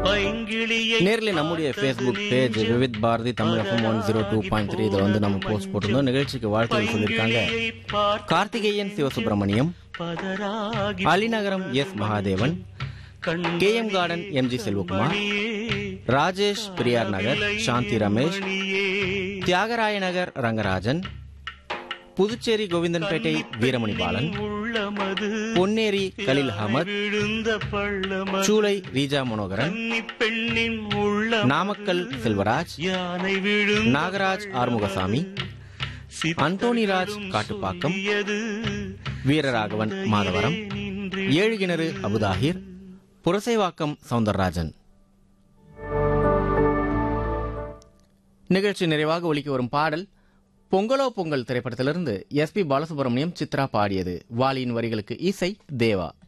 பைங்கிளியை நேரில் நம்முடைய Facebook page Vividh Bharati Tamil FM one zero two point three இதில் வந்து நம்ம போஸ்ட் போட்டிருந்தோம் நிகழ்ச்சிக்கு வாழ்த்துக்கள் சொல்லியிருக்காங்க பார்த்து கார்த்திகேயன் சிவசுப்பிரமணியம் பதராகி அலிநகரம் எஸ் மகாதேவன் கண் K M garden MG Selvakumar Rajesh Periyar Nagar Shanthi Ramesh Thiyagaraya Nagar Rangarajan Puducherry Govindanpettai Veeramani Balan உள்ளமது பொன்னேரி கலில் அகமத் விழுந்த பள்ளமது சூளை ரீஜா மனோகரன் கன்னி பெண்ணின் உள்ள நாமக்கல் செல்வராஜ் யானை விழுந்த நாகராஜ் ஆறுமுகசாமி அந்தோணிராஜ் காட்டுப்பாக்கம் சித்தரியது வீரராகவன் மாதவரம் நின்று ஏழு கிணறு அபுதாகிர் புரசைவாக்கம் சவுந்தரராஜன் நிகழ்ச்சி நிறைவாக ஒலிக்க வரும் பாடல் பொங்கலோ பொங்கல் திரைப்படத்திலிருந்து எஸ் பி பாலசுப்ரமணியம் சித்ரா பாடியது வாலியின் வரிகளுக்கு இசை தேவா